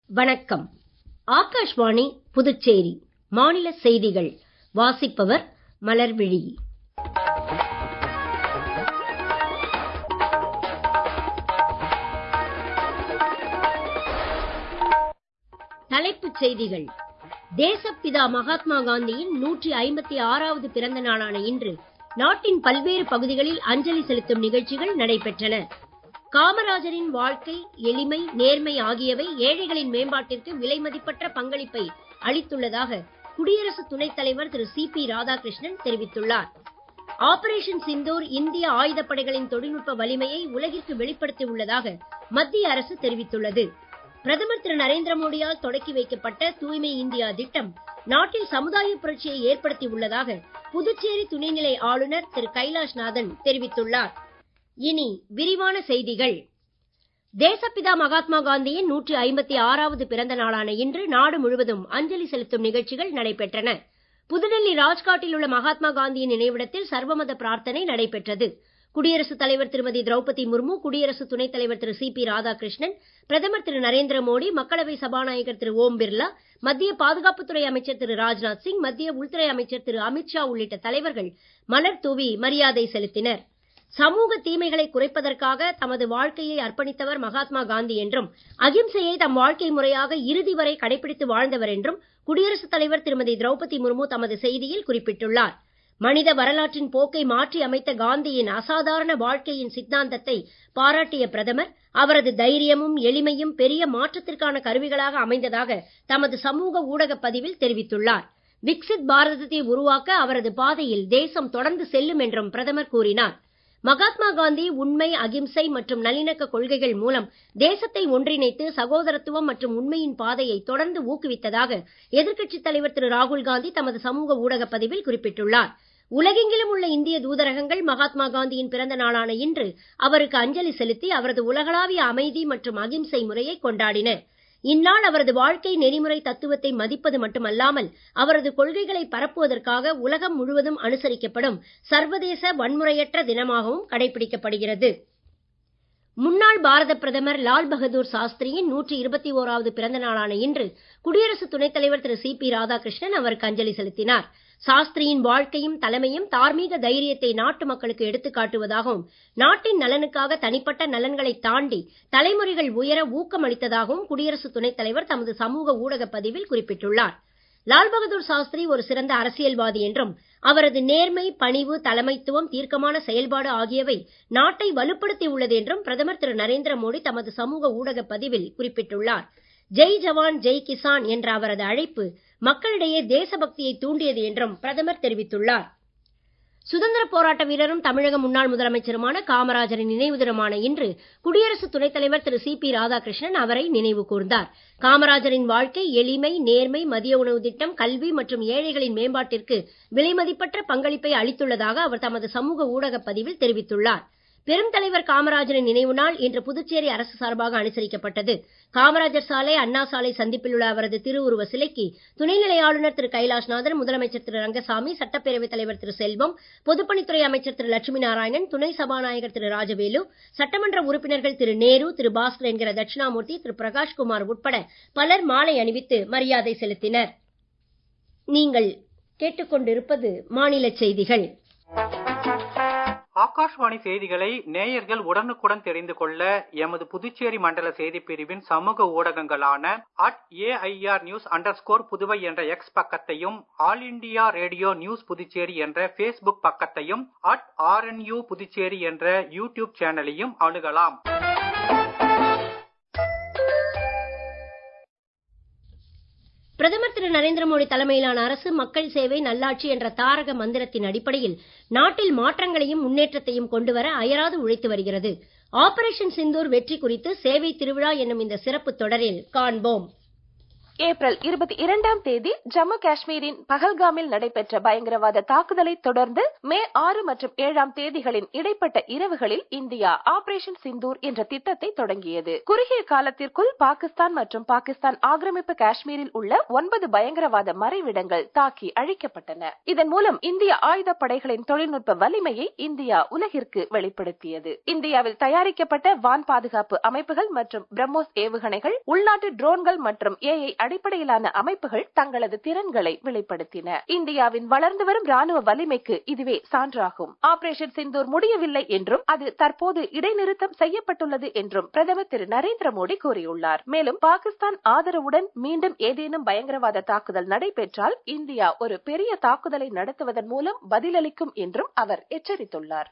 வணக்கம் ஆகாஷ்வாணி புதுச்சேரி மாநில செய்திகள் வாசிப்பவர் மலர்விழி தலைப்புச் செய்திகள் தேசப்பிதா மகாத்மா காந்தியின் நூற்றி ஐம்பத்தி ஆறாவது பிறந்த நாளான இன்று நாட்டின் பல்வேறு பகுதிகளில் அஞ்சலி செலுத்தும் நிகழ்ச்சிகள் நடைபெற்றன காமராஜரின் வாழ்க்கை எளிமை நேர்மை ஆகியவை ஏழைகளின் மேம்பாட்டிற்கு விலைமதிப்பற்ற பங்களிப்பை அளித்துள்ளதாக குடியரசு துணைத் தலைவர் திரு சி பி ராதாகிருஷ்ணன் தெரிவித்துள்ளார் ஆபரேஷன் சிந்தூர் இந்திய ஆயுதப்படைகளின் தொழில்நுட்ப வலிமையை உலகிற்கு வெளிப்படுத்தி உள்ளதாக மத்திய அரசு தெரிவித்துள்ளது பிரதமர் திரு நரேந்திர மோடியால் தொடக்கி வைக்கப்பட்ட தூய்மை இந்தியா திட்டம் நாட்டில் சமுதாய புரட்சியை ஏற்படுத்தி உள்ளதாக புதுச்சேரி துணைநிலை ஆளுநர் திரு கைலாஷ்நாதன் தெரிவித்துள்ளார் இனி விரிவான செய்திகள் தேசப்பிதா மகாத்மா காந்தியின் நூற்றி ஐம்பத்தி ஆறாவது பிறந்த நாளான இன்று நாடு முழுவதும் அஞ்சலி செலுத்தும் நிகழ்ச்சிகள் நடைபெற்றன புதுடெல்லி ராஜ்காட்டில் உள்ள மகாத்மா காந்தியின் நினைவிடத்தில் சர்வமத பிரார்த்தனை நடைபெற்றது குடியரசுத் தலைவர் திருமதி திரௌபதி முர்மு குடியரசு துணைத் தலைவர் திரு சி பி ராதாகிருஷ்ணன் பிரதமர் திரு நரேந்திர மோடி மக்களவை சபாநாயகர் திரு ஓம் பிர்லா மத்திய பாதுகாப்புத்துறை அமைச்சர் திரு ராஜ்நாத் சிங் மத்திய உள்துறை அமைச்சர் திரு அமித்ஷா உள்ளிட்ட தலைவர்கள் மலர் தூவி மரியாதை செலுத்தினர் சமூக தீமைகளை குறைப்பதற்காக தமது வாழ்க்கையை அர்ப்பணித்தவர் மகாத்மா காந்தி என்றும் அகிம்சையை தம் வாழ்க்கை முறையாக இறுதி வரை கடைபிடித்து வாழ்ந்தவர் என்றும் குடியரசுத் தலைவர் திருமதி திரௌபதி முர்மு தமது செய்தியில் குறிப்பிட்டுள்ளார் மனித வரலாற்றின் போக்கை மாற்றி அமைத்த காந்தியின் அசாதாரண வாழ்க்கையின் சித்தாந்தத்தை பாராட்டிய பிரதமர் அவரது தைரியமும் எளிமையும் பெரிய மாற்றத்திற்கான கருவிகளாக அமைந்ததாக தமது சமூக ஊடக பதிவில் தெரிவித்துள்ளார் விக்சித் பாரதத்தை உருவாக்க அவரது பாதையில் தேசம் தொடர்ந்து செல்லும் என்றும் பிரதமர் கூறினார் மகாத்மா காந்தி உண்மை அகிம்சை மற்றும் நல்லிணக்க கொள்கைகள் மூலம் தேசத்தை ஒன்றிணைத்து சகோதரத்துவம் மற்றும் உண்மையின் பாதையை தொடர்ந்து ஊக்குவித்ததாக எதிர்க்கட்சித் தலைவர் திரு ராகுல் காந்தி தமது சமூக ஊடக பதிவில் குறிப்பிட்டுள்ளார் உலகெங்கிலும் உள்ள இந்திய தூதரகங்கள் மகாத்மா காந்தியின் பிறந்த நாளான இன்று அவருக்கு அஞ்சலி செலுத்தி அவரது உலகளாவிய அமைதி மற்றும் அகிம்சை முறையை கொண்டாடின இந்நாள் அவரது வாழ்க்கை நெறிமுறை தத்துவத்தை மதிப்பது மட்டுமல்லாமல் அவரது கொள்கைகளை பரப்புவதற்காக உலகம் முழுவதும் அனுசரிக்கப்படும் சர்வதேச வன்முறையற்ற தினமாகவும் கடைபிடிக்கப்படுகிறது முன்னாள் பாரத பிரதமர் லால் பகதூர் சாஸ்திரியின் நூற்றி இருபத்தி ஓராவது பிறந்த நாளான இன்று குடியரசு துணைத் தலைவர் திரு சி பி ராதாகிருஷ்ணன் அவருக்கு அஞ்சலி செலுத்தினார் சாஸ்திரியின் வாழ்க்கையும் தலைமையும் தார்மீக தைரியத்தை நாட்டு மக்களுக்கு எடுத்துக் காட்டுவதாகவும் நாட்டின் நலனுக்காக தனிப்பட்ட நலன்களை தாண்டி தலைமுறைகள் உயர ஊக்கம் அளித்ததாகவும் குடியரசு துணைத் தலைவர் தமது சமூக ஊடக பதிவில் குறிப்பிட்டுள்ளார் லால் பகதூர் சாஸ்திரி ஒரு சிறந்த அரசியல்வாதி என்றும் அவரது நேர்மை பணிவு தலைமைத்துவம் தீர்க்கமான செயல்பாடு ஆகியவை நாட்டை வலுப்படுத்தி உள்ளது என்றும் பிரதமர் திரு நரேந்திர மோடி தமது சமூக ஊடக பதிவில் குறிப்பிட்டுள்ளார் ஜெய் ஜவான் ஜெய் கிசான் என்ற அவரது அழைப்பு மக்களிடையே தேசபக்தியை தூண்டியது என்றும் பிரதமர் தெரிவித்துள்ளார் சுதந்திர போராட்ட வீரரும் தமிழக முன்னாள் முதலமைச்சருமான காமராஜரின் நினைவு தினமான இன்று குடியரசு துணைத் தலைவர் திரு சி பி ராதாகிருஷ்ணன் அவரை நினைவு கூர்ந்தார் காமராஜரின் வாழ்க்கை எளிமை நேர்மை மதிய உணவு திட்டம் கல்வி மற்றும் ஏழைகளின் மேம்பாட்டிற்கு விலைமதிப்பற்ற பங்களிப்பை அளித்துள்ளதாக அவர் தமது சமூக ஊடக பதிவில் தெரிவித்துள்ளார் பெரும் தலைவர் காமராஜரின் நினைவு நாள் இன்று புதுச்சேரி அரசு சார்பாக அனுசரிக்கப்பட்டது காமராஜர் சாலை அண்ணா சாலை சந்திப்பில் உள்ள அவரது திருவுருவ சிலைக்கு துணைநிலை ஆளுநர் திரு கைலாஷ்நாதன் முதலமைச்சர் திரு ரங்கசாமி சட்டப்பேரவைத் தலைவர் திரு செல்வம் பொதுப்பணித்துறை அமைச்சர் திரு லட்சுமி நாராயணன் துணை சபாநாயகர் திரு ராஜவேலு சட்டமன்ற உறுப்பினர்கள் திரு நேரு திரு பாஸ்கர் என்கிற தட்சிணாமூர்த்தி திரு பிரகாஷ்குமார் உட்பட பலர் மாலை அணிவித்து மரியாதை செலுத்தினர் நீங்கள் கேட்டுக்கொண்டிருப்பது மாநில செய்திகள் ஆகாஷ்வாணி செய்திகளை நேயர்கள் உடனுக்குடன் தெரிந்து கொள்ள எமது புதுச்சேரி மண்டல செய்தி பிரிவின் சமூக ஊடகங்களான at AIR news under Puduvai என்ற எக்ஸ் பக்கத்தையும் all India radio news Puducherry என்ற பேஸ்புக் பக்கத்தையும் அட் ஆர்என்யூ புதுச்சேரி என்ற யூடியூப் சேனலையும் அணுகலாம் பிரதமர் திரு நரேந்திர மோடி தலைமையிலான அரசு மக்கள் சேவை நல்லாட்சி என்ற தாரக மந்திரத்தின் அடிப்படையில் நாட்டில் மாற்றங்களையும் முன்னேற்றத்தையும் கொண்டுவர அயராது உழைத்து வருகிறது ஆபரேஷன் சிந்தூர் வெற்றி குறித்து சேவை திருவிழா என்னும் இந்த சிறப்பு தொடரில் காண்போம் ஏப்ரல் இருபத்தி இரண்டாம் தேதி ஜம்மு காஷ்மீரின் பகல்காமில் நடைபெற்ற பயங்கரவாத தாக்குதலை தொடர்ந்து மே ஆறு மற்றும் ஏழாம் தேதிகளின் இடைப்பட்ட இரவுகளில் இந்தியா ஆபரேஷன் சிந்தூர் என்ற திட்டத்தை தொடங்கியது குறுகிய காலத்திற்குள் பாகிஸ்தான் மற்றும் பாகிஸ்தான் ஆக்கிரமிப்பு காஷ்மீரில் உள்ள ஒன்பது பயங்கரவாத மறைவிடங்கள் தாக்கி அழிக்கப்பட்டன இதன் மூலம் இந்திய ஆயுதப் படைகளின் தொழில்நுட்ப வலிமையை இந்தியா உலகிற்கு வெளிப்படுத்தியது இந்தியாவில் தயாரிக்கப்பட்ட வான் பாதுகாப்பு அமைப்புகள் மற்றும் பிரம்மோஸ் ஏவுகணைகள் உள்நாட்டு ட்ரோன்கள் மற்றும் ஏஐ அடிப்படையிலான அமைப்புகள் தங்களது திறன்களை வெளிப்படுத்தின இந்தியாவின் வளர்ந்து வரும் ராணுவ வலிமைக்கு இதுவே சான்றாகும் ஆபரேஷன் சிந்தூர் முடியவில்லை என்றும் அது தற்போது இடைநிறுத்தம் செய்யப்பட்டுள்ளது என்றும் பிரதமர் திரு நரேந்திர மோடி கூறியுள்ளார் மேலும் பாகிஸ்தான் ஆதரவுடன் மீண்டும் ஏதேனும் பயங்கரவாத தாக்குதல் நடைபெற்றால் இந்தியா ஒரு பெரிய தாக்குதலை நடத்துவதன் மூலம் பதிலளிக்கும் என்றும் அவர் எச்சரித்துள்ளார்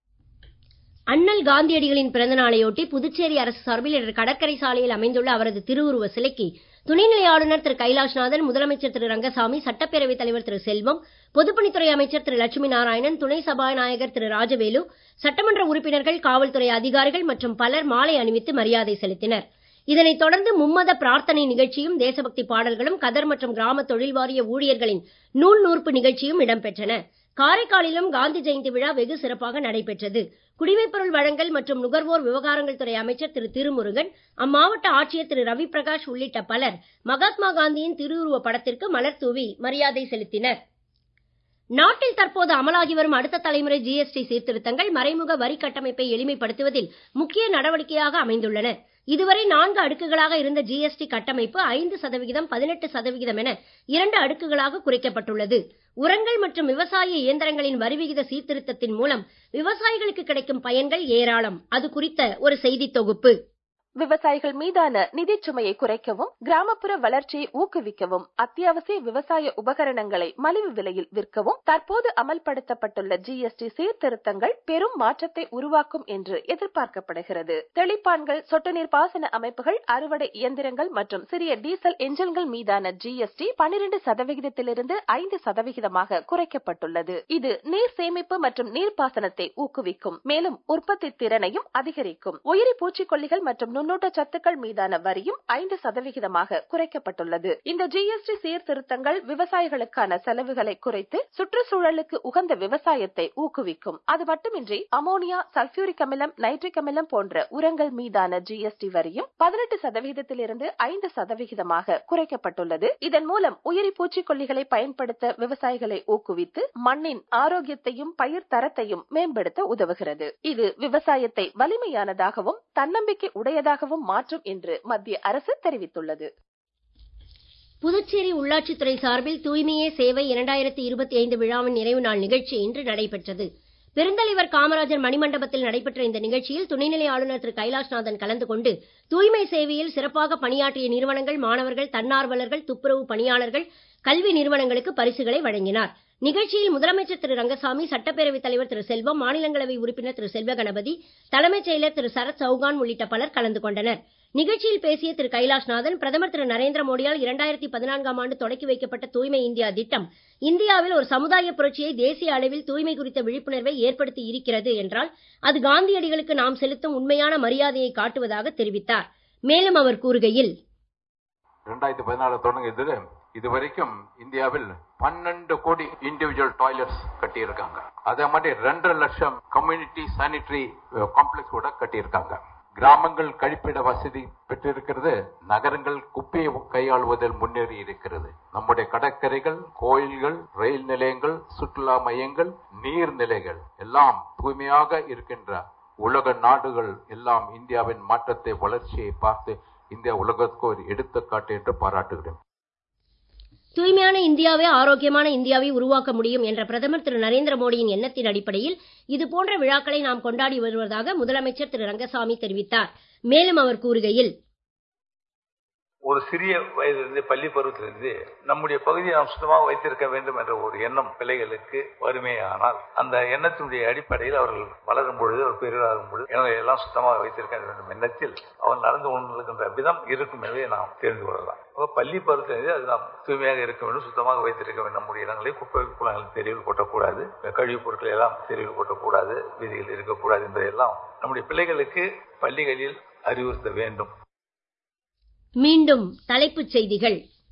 அண்ணல் காந்தியடிகளின் பிறந்த நாளையொட்டி புதுச்சேரி அரசு சார்பில் இன்று கடற்கரை சாலையில் அமைந்துள்ள அவரது திருவுருவ சிலைக்கு துணைநிலை ஆளுநர் திரு கைலாஷ்நாதன் முதலமைச்சர் திரு ரங்கசாமி சட்டப்பேரவைத் தலைவர் திரு செல்வம் பொதுப்பணித்துறை அமைச்சர் திரு லட்சுமி நாராயணன் துணை சபாநாயகர் திரு ராஜவேலு சட்டமன்ற உறுப்பினர்கள் காவல்துறை அதிகாரிகள் மற்றும் பலர் மாலை அணிவித்து மரியாதை செலுத்தினர் இதனைத் தொடர்ந்து மும்மத பிரார்த்தனை நிகழ்ச்சியும் தேசபக்தி பாடல்களும் கதர் மற்றும் கிராம தொழில் வாரிய ஊழியர்களின் நூல் நூற்பு நிகழ்ச்சியும் இடம்பெற்றன காரைக்காலிலும் காந்தி ஜெயந்தி விழா வெகு சிறப்பாக நடைபெற்றது குடிமைப்பொருள் வழங்கல் மற்றும் நுகர்வோர் விவகாரங்கள் துறை அமைச்சர் திரு திருமுருகன் அம்மாவட்ட ஆட்சியர் திரு ரவி பிரகாஷ் உள்ளிட்ட பலர் மகாத்மா காந்தியின் திருவுருவ படத்திற்கு மலர் தூவி மரியாதை செலுத்தினர் நாட்டில் தற்போது அமலாகி வரும் அடுத்த தலைமுறை ஜிஎஸ்டி சீர்திருத்தங்கள் மறைமுக வரி கட்டமைப்பை எளிமைப்படுத்துவதில் முக்கிய நடவடிக்கையாக அமைந்துள்ளன இதுவரை நான்கு அடுக்குகளாக இருந்த ஜிஎஸ்டி கட்டமைப்பு ஐந்து சதவிகிதம் பதினெட்டு சதவிகிதம் என இரண்டு அடுக்குகளாக குறைக்கப்பட்டுள்ளது உரங்கள் மற்றும் விவசாய இயந்திரங்களின் வரிவிகித சீர்திருத்தத்தின் மூலம் விவசாயிகளுக்கு கிடைக்கும் பயன்கள் ஏராளம் அது குறித்த ஒரு செய்தி தொகுப்பு விவசாயிகள் மீதான நிதிச் சுமையை குறைக்கவும் கிராமப்புற வளர்ச்சியை ஊக்குவிக்கவும் அத்தியாவசிய விவசாய உபகரணங்களை மலிவு விலையில் விற்கவும் தற்போது அமல்படுத்தப்பட்டுள்ள ஜிஎஸ்டி சீர்திருத்தங்கள் பெரும் மாற்றத்தை உருவாக்கும் என்று எதிர்பார்க்கப்படுகிறது தெளிப்பான்கள் சொட்டு நீர் பாசன அமைப்புகள் அறுவடை இயந்திரங்கள் மற்றும் சிறிய டீசல் என்ஜின்கள் மீதான ஜிஎஸ்டி பனிரெண்டு சதவிகிதத்திலிருந்து ஐந்து சதவிகிதமாக குறைக்கப்பட்டுள்ளது இது நீர் சேமிப்பு மற்றும் நீர்ப்பாசனத்தை ஊக்குவிக்கும் மேலும் உற்பத்தி திறனையும் அதிகரிக்கும் உயிரி பூச்சிக்கொல்லிகள் மற்றும் நுண்ணூட்ட சத்துக்கள் மீதான வரியும் ஐந்து சதவிகிதமாக குறைக்கப்பட்டுள்ளது இந்த ஜிஎஸ்டி சீர்திருத்தங்கள் விவசாயிகளுக்கான செலவுகளை குறைத்து சுற்றுச்சூழலுக்கு உகந்த விவசாயத்தை ஊக்குவிக்கும் அது மட்டுமின்றி அமோனியா சல்பியூரிக் அமிலம் நைட்ரிக் அமிலம் போன்ற உரங்கள் மீதான ஜிஎஸ்டி வரியும் பதினெட்டு சதவிகிதத்திலிருந்து ஐந்து சதவிகிதமாக குறைக்கப்பட்டுள்ளது இதன் மூலம் உயிரி பூச்சிக்கொல்லிகளை பயன்படுத்த விவசாயிகளை ஊக்குவித்து மண்ணின் ஆரோக்கியத்தையும் பயிர் தரத்தையும் மேம்படுத்த உதவுகிறது இது விவசாயத்தை வலிமையானதாகவும் தன்னம்பிக்கை உடையதாகவும் மாற்றும் என்று மத்திய அரசு தெரிவித்துள்ளது புதுச்சேரி உள்ளாட்சித்துறை சார்பில் தூய்மையே சேவை இரண்டாயிரத்தி இருபத்தி ஐந்து விழாவின் நிறைவு நாள் நிகழ்ச்சி இன்று நடைபெற்றது பெருந்தலைவர் காமராஜர் மணிமண்டபத்தில் நடைபெற்ற இந்த நிகழ்ச்சியில் துணைநிலை ஆளுநர் திரு கைலாஷ்நாதன் கலந்து கொண்டு தூய்மை சேவையில் சிறப்பாக பணியாற்றிய நிறுவனங்கள் மாணவர்கள் தன்னார்வலர்கள் துப்புரவு பணியாளர்கள் கல்வி நிறுவனங்களுக்கு பரிசுகளை வழங்கினார் நிகழ்ச்சியில் முதலமைச்சர் திரு ரங்கசாமி சட்டப்பேரவைத் தலைவர் திரு செல்வம் மாநிலங்களவை உறுப்பினர் திரு செல்வ கணபதி தலைமைச் செயலர் திரு சரத் சௌகான் உள்ளிட்ட பலர் கலந்து கொண்டனர் நிகழ்ச்சியில் பேசிய திரு கைலாஷ்நாதன் பிரதமர் திரு நரேந்திர மோடியால் இரண்டாயிரத்தி பதினான்காம் ஆண்டு தொடக்கி வைக்கப்பட்ட தூய்மை இந்தியா திட்டம் இந்தியாவில் ஒரு சமுதாய புரட்சியை தேசிய அளவில் தூய்மை குறித்த விழிப்புணர்வை ஏற்படுத்தி இருக்கிறது என்றால் அது காந்தியடிகளுக்கு நாம் செலுத்தும் உண்மையான மரியாதையை காட்டுவதாக தெரிவித்தார் மேலும் அவர் கூறுகையில் ரெண்டாயிரத்தி பதினாலு தொடங்கியது இது வரைக்கும் இந்தியாவில் பன்னெண்டு கோடி இண்டிவிஜுவல் டாய்லெட்ஸ் கட்டியிருக்காங்க அதே மாதிரி ரெண்டரை லட்சம் கம்யூனிட்டி சானிட்டரி காம்ப்ளெக்ஸ் கூட கட்டியிருக்காங்க கிராமங்கள் கழிப்பிட வசதி பெற்றிருக்கிறது நகரங்கள் குப்பையை கையாளுவதில் முன்னேறி இருக்கிறது நம்முடைய கடற்கரைகள் கோயில்கள் ரயில் நிலையங்கள் சுற்றுலா மையங்கள் நீர்நிலைகள் எல்லாம் தூய்மையாக இருக்கின்ற உலக நாடுகள் எல்லாம் இந்தியாவின் மாற்றத்தை வளர்ச்சியை பார்த்து இந்தியா உலகத்துக்கு ஒரு எடுத்துக்காட்டு என்று பாராட்டுகிறேன் தூய்மையான இந்தியாவை ஆரோக்கியமான இந்தியாவை உருவாக்க முடியும் என்ற பிரதமர் திரு நரேந்திர மோடியின் எண்ணத்தின் அடிப்படையில் இது போன்ற விழாக்களை நாம் கொண்டாடி வருவதாக முதலமைச்சர் திரு ரங்கசாமி தெரிவித்தார் மேலும் அவர் கூறுகையில் ஒரு சிறிய வயதிலிருந்து பள்ளி பருவத்திலிருந்து நம்முடைய பகுதியை நாம் சுத்தமாக வைத்திருக்க வேண்டும் என்ற ஒரு எண்ணம் பிள்ளைகளுக்கு வறுமையானால் அந்த எண்ணத்தினுடைய அடிப்படையில் அவர்கள் வளரும் பொழுது ஒரு பெரியாகும் பொழுது எனவே எல்லாம் சுத்தமாக வைத்திருக்க வேண்டும் எண்ணத்தில் அவர் நடந்து கொண்டிருக்கின்ற விதம் இருக்கும் என்பதை நாம் தெரிந்து கொள்ளலாம் அப்போ பள்ளி பருவத்திலிருந்து அது நாம் தூய்மையாக இருக்க வேண்டும் சுத்தமாக வைத்திருக்க வேண்டும் நம்முடைய இடங்களை குப்பை குளங்கள் தெருவில் கொட்டக்கூடாது கழிவுப் பொருட்களை எல்லாம் தெருவில் கொட்டக்கூடாது வீதியில் இருக்கக்கூடாது என்பதையெல்லாம் நம்முடைய பிள்ளைகளுக்கு பள்ளிகளில் அறிவுறுத்த வேண்டும் மீண்டும் தலைப்புச் செய்திகள்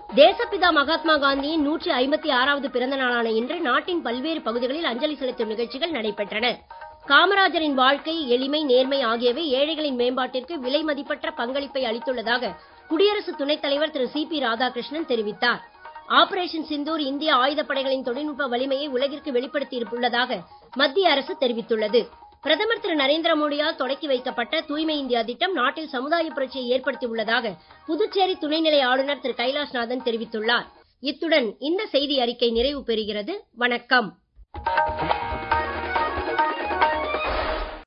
தேசப்பிதா மகாத்மா காந்தியின் நூற்றி ஐம்பத்தி ஆறாவது பிறந்த நாளான இன்று நாட்டின் பல்வேறு பகுதிகளில் அஞ்சலி செலுத்தும் நிகழ்ச்சிகள் நடைபெற்றன காமராஜரின் வாழ்க்கை எளிமை நேர்மை ஆகியவை ஏழைகளின் மேம்பாட்டிற்கு விலை மதிப்பற்ற பங்களிப்பை அளித்துள்ளதாக குடியரசு துணைத் தலைவர் திரு சி பி ராதாகிருஷ்ணன் தெரிவித்தார் ஆபரேஷன் சிந்தூர் இந்திய ஆயுதப்படைகளின் தொழில்நுட்ப வலிமையை உலகிற்கு வெளிப்படுத்தியுள்ளதாக மத்திய அரசு தெரிவித்துள்ளது பிரதமர் திரு நரேந்திர மோடியால் தொடக்கி வைக்கப்பட்ட தூய்மை இந்தியா திட்டம் நாட்டில் சமுதாய புரட்சியை ஏற்படுத்தியுள்ளதாக புதுச்சேரி துணைநிலை ஆளுநர் திரு கைலாஷ்நாதன் தெரிவித்துள்ளார் இத்துடன் இந்த செய்தி அறிக்கை நிறைவு பெறுகிறது வணக்கம்